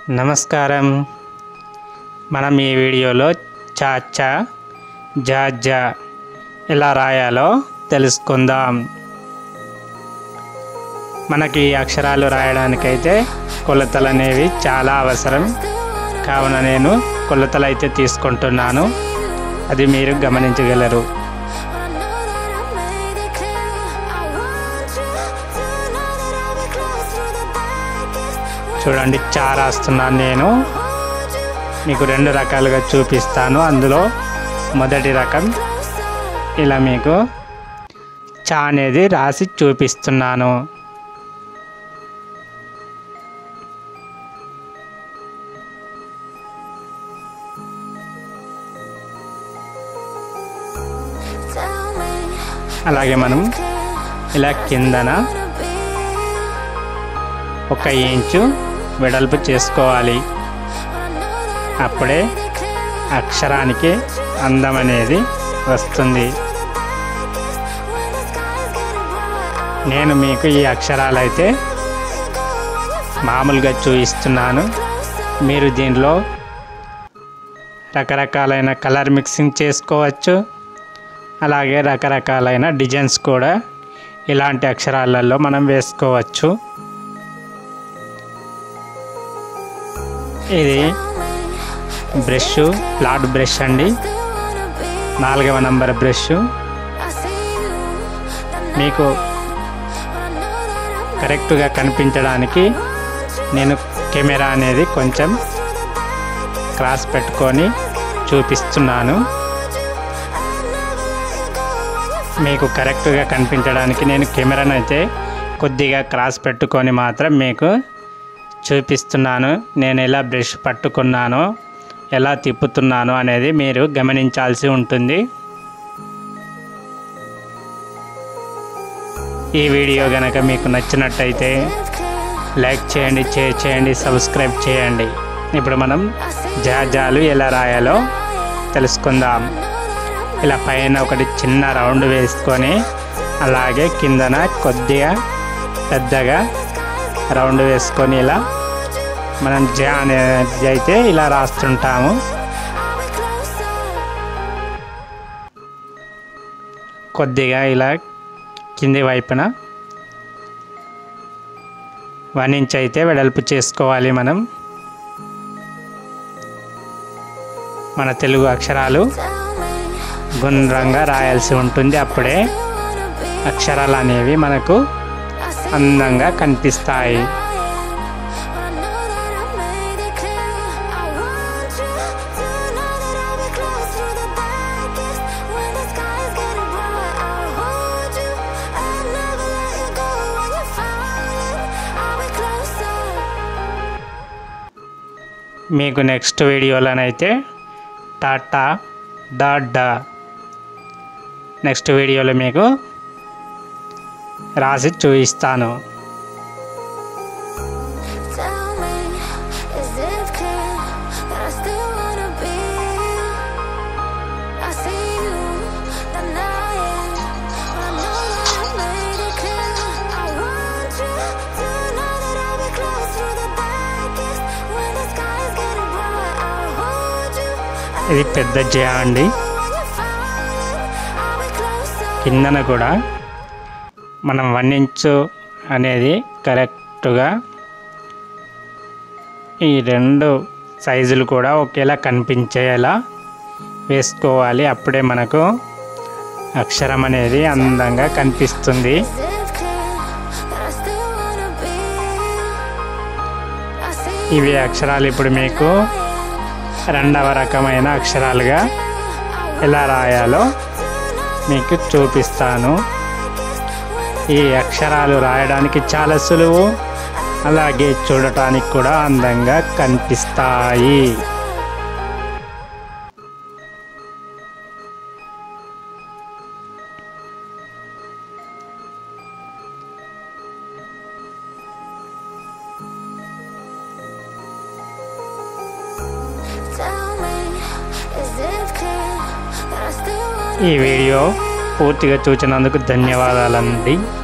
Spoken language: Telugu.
నమస్కారం మనం ఈ వీడియోలో చాచా జాజా ఎలా రాయాలో తెలుసుకుందాం మనకి ఈ అక్షరాలు రాయడానికైతే కొలతలు అనేవి చాలా అవసరం కావున నేను కొలతలు అయితే తీసుకుంటున్నాను అది మీరు గమనించగలరు చూడండి చా రాస్తున్నాను నేను మీకు రెండు రకాలుగా చూపిస్తాను అందులో మొదటి రకం ఇలా మీకు చా అనేది రాసి చూపిస్తున్నాను అలాగే మనం ఇలా కిందన ఒక ఇంచు వెడల్పు చేసుకోవాలి అప్పుడే అక్షరానికి అందం అనేది వస్తుంది నేను మీకు ఈ అక్షరాలు అయితే మామూలుగా చూపిస్తున్నాను మీరు దీనిలో రకరకాలైన కలర్ మిక్సింగ్ చేసుకోవచ్చు అలాగే రకరకాలైన డిజైన్స్ కూడా ఇలాంటి అక్షరాలలో మనం వేసుకోవచ్చు ఇది బ్రష్ ఫ్లాట్ బ్రష్ అండి నాలుగవ నంబర్ బ్రష్ మీకు కరెక్ట్గా కనిపించడానికి నేను కెమెరా అనేది కొంచెం క్రాస్ పెట్టుకొని చూపిస్తున్నాను మీకు కరెక్ట్గా కనిపించడానికి నేను కెమెరాను అయితే కొద్దిగా క్రాస్ పెట్టుకొని మాత్రం మీకు చూపిస్తున్నాను నేను ఎలా బ్రష్ పట్టుకున్నానో ఎలా తిప్పుతున్నానో అనేది మీరు గమనించాల్సి ఉంటుంది ఈ వీడియో కనుక మీకు నచ్చినట్టయితే లైక్ చేయండి షేర్ చేయండి సబ్స్క్రైబ్ చేయండి ఇప్పుడు మనం జాజాలు ఎలా రాయాలో తెలుసుకుందాం ఇలా పైన ఒకటి చిన్న రౌండ్ వేసుకొని అలాగే కిందన కొద్దిగా పెద్దగా రౌండ్ వేసుకొని ఇలా మనం జ అనేది అయితే ఇలా రాస్తుంటాము కొద్దిగా ఇలా కింది వైపున వన్ ఇంచ్ అయితే వెడల్పు చేసుకోవాలి మనం మన తెలుగు అక్షరాలు గుండ్రంగా రాయాల్సి ఉంటుంది అప్పుడే అక్షరాలు అనేవి మనకు అందంగా కనిపిస్తాయి మీకు నెక్స్ట్ వీడియోలోనైతే టాటా డాడా నెక్స్ట్ వీడియోలో మీకు రాసి చూపిస్తాను ఇది పెద్ద జయ అండి కిందన కూడా మనం వన్ ఇంచు అనేది కరెక్ట్గా ఈ రెండు సైజులు కూడా ఒకేలా కనిపించేలా వేసుకోవాలి అప్పుడే మనకు అక్షరం అనేది అందంగా కనిపిస్తుంది ఇవి అక్షరాలు ఇప్పుడు మీకు రెండవ రకమైన అక్షరాలుగా ఎలా రాయాలో మీకు చూపిస్తాను ఈ అక్షరాలు రాయడానికి చాలా సులువు అలాగే చూడటానికి కూడా అందంగా కనిపిస్తాయి ఈ వీడియో పూర్తిగా చూసినందుకు ధన్యవాదాలండి